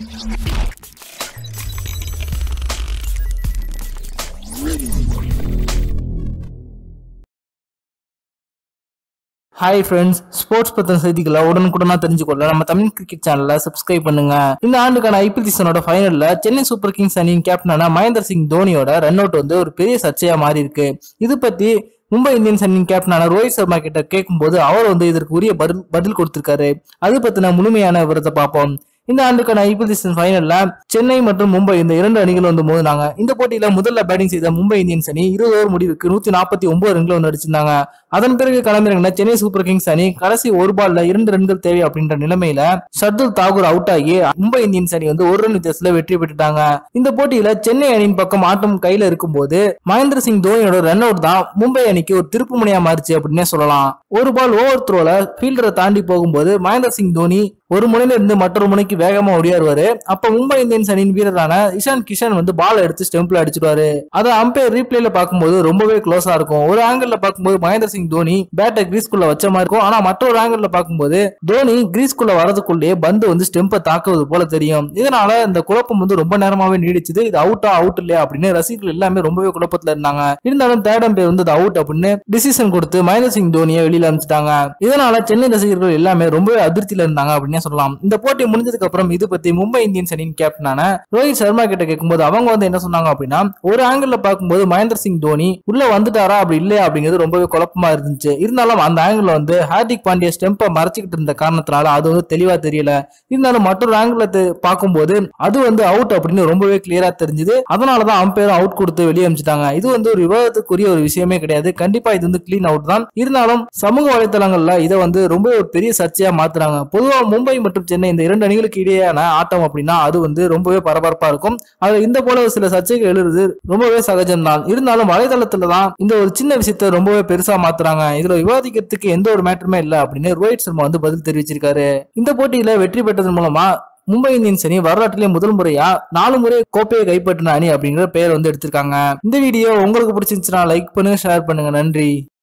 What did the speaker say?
hi friends sports பத்தின செய்திகளை உடனுக்குடனா தெரிஞ்சுக்கொள்ள நம்ம தமிழ் கிரிக்கெட் சேனலை சப்ஸ்கிரைப் பண்ணுங்க இந்த ஆண்டுக்கான ஐபிஎல் சீசனோட ஃபைனல்ல சென்னை சூப்பர் கிங்ஸ் அணியின் கேப்டனான மகேந்திர சிங் தோனியோட ரன் அவுட் வந்து ஒரு பெரிய சர்ச்சையா மாறி இருக்கு இது பத்தி மும்பை இந்தியன்ஸ் அணியின் கேப்டனான ரோஹித் சர்மா கிட்ட கேட்கும்போது அவர் வந்து இதற்கு உரிய பதில் பதில் கொடுத்திருக்காரு அது பத்தின முழுமையான விவரத்தை பார்ப்போம் இந்த ஆண்டுக்கான ஐபிஎல் சீசன் ஃபைனல்ல சென்னை மற்றும் மும்பை இந்த இரண்டு அணிகள் வந்து மோதினாங்க இந்த போட்டியில முதல்ல பேட்டிங் செய்த மும்பை இந்தியன்ஸ் அணி இருபது ஓவர் முடிவுக்கு நூத்தி நாற்பத்தி ஒன்பது ரன்கள் வந்து அடிச்சிருந்தாங்க அதன் பிறகு களமிறங்கின சென்னை சூப்பர் கிங்ஸ் அணி கடைசி ஒரு பால்ல இரண்டு ரன்கள் தேவை அப்படின்ற நிலைமையில ஷர்துல் தாகூர் அவுட் ஆகி மும்பை இந்தியன்ஸ் அணி வந்து ஒரு ரன் வித்தியாசத்துல வெற்றி பெற்றுட்டாங்க இந்த போட்டியில சென்னை அணியின் பக்கம் ஆட்டம் கையில இருக்கும்போது மகேந்திர சிங் தோனியோட ரன் அவுட் தான் மும்பை அணிக்கு ஒரு திருப்பு முனையா மாறிச்சு அப்படின்னே சொல்லலாம் ஒரு பால் ஓவர் த்ரோல ஃபீல்டரை தாண்டி போகும்போது மகேந்திர சிங் தோனி ஒரு முனையில இருந்து மற்றொரு முனைக்கு வேகமா ஓடியாருவாரு அப்ப மும்பை இந்தியன்ஸ் அணியின் வீரரான இஷான் கிஷன் வந்து பால் எடுத்து ஸ்டெம்பிள் அடிச்சிடுவாரு அதை அம்பையர் ரீப்ளேல பார்க்கும்போது ரொம்பவே க்ளோஸா இருக்கும் ஒரு ஆங்கிள் பார்க்கும்போது மகேந்திர சிங் தோனி பேட்டை கிரீஸ்குள்ள வச்ச மாதிரி இருக்கும் ஆனா மற்றொரு ஆங்கிள் பார்க்கும்போது தோனி கிரீஸ்குள்ள வரதுக்குள்ளேயே பந்து வந்து ஸ்டெம்பை தாக்குவது போல தெரியும் இதனால இந்த குழப்பம் வந்து ரொம்ப நேரமாவே நீடிச்சது இது அவுட்டா அவுட் இல்லையா அப்படின்னு ரசிகர்கள் எல்லாமே ரொம்பவே குழப்பத்துல இருந்தாங்க இருந்தாலும் தேர்ட் அம்பையர் வந்து அவுட் அப்படின்னு டிசிஷன் கொடுத்து மகேந்திர சிங் தோனியை வெளியில அனுப்பிச்சிட்டாங்க இதனால சென்னை ரசிகர்கள் எல்லாமே ரொம்பவே அதிருப்தியில இருந்தாங்க அப்படின்னே சொல்லலாம் இந்த போட்டி முடிஞ்சதுக்கு அப்புறம் இது பத்தி மும்பை இந்தியன்ஸ் அணியின் கேப்டனான ரோஹித் சர்மா கிட்ட கேட்கும்போது அவங்க வந்து என்ன சொன்னாங்க அப்படின்னா ஒரு ஆங்கிள் பார்க்கும்போது மகேந்திர சிங் தோனி உள்ள வந்துட்டாரா அப்படி இல்லையா அப்படிங்கிறது ரொம்பவே குழப்பமா இருந்துச்சு இருந்தாலும் அந்த ஆங்கிள் வந்து ஹார்திக் பாண்டியா ஸ்டெம்பை மறைச்சிக்கிட்டு இருந்த காரணத்தினால அது வந்து தெளிவா தெரியல இருந்தாலும் மற்றொரு ஆங்கிள் பார்க்கும்போது அது வந்து அவுட் அப்படின்னு ரொம்பவே கிளியரா தெரிஞ்சுது அதனாலதான் அம்பையர் அவுட் கொடுத்து வெளியே அனுப்பிச்சிட்டாங்க இது வந்து ஒரு விவாதத்துக்குரிய ஒரு விஷயமே கிடையாது கண்டிப்பா இது வந்து கிளீன் அவுட் தான் இருந்தாலும் சமூக வலைத்தளங்கள்ல இதை வந்து ரொம்ப ஒரு பெரிய சர்ச்சையா மாத்துறாங்க பொதுவா மும்பை மற்றும் சென்னை இந்த இரண்டு அணிகளுக்கு இடையேயான ஆட்டம் அப்படின்னா அது வந்து ரொம்பவே பரபரப்பா இருக்கும் அதுல இந்த போல சில சர்ச்சைகள் எழுதுறது ரொம்பவே சகஜம்தான் இருந்தாலும் வலைதளத்துல தான் இந்த ஒரு சின்ன விஷயத்த ரொம்பவே பெருசா மாத்துறாங்க இதுல விவாதிக்கிறதுக்கு எந்த ஒரு மேட்டருமே இல்ல அப்படின்னு ரோஹித் சர்மா வந்து பதில் தெரிவிச்சிருக்காரு இந்த போட்டியில வெற்றி பெற்றதன் மூலமா மும்பை இந்தியன்ஸ் அணி வரலாற்றிலே முதல் முறையா நாலு முறை கோப்பையை கைப்பற்றின அணி அப்படிங்கிற பெயர் வந்து எடுத்திருக்காங்க இந்த வீடியோ உங்களுக்கு பிடிச்சிருந்துச்சுன்னா லைக் பண்ணுங்க ஷேர் பண்ணுங்க நன்றி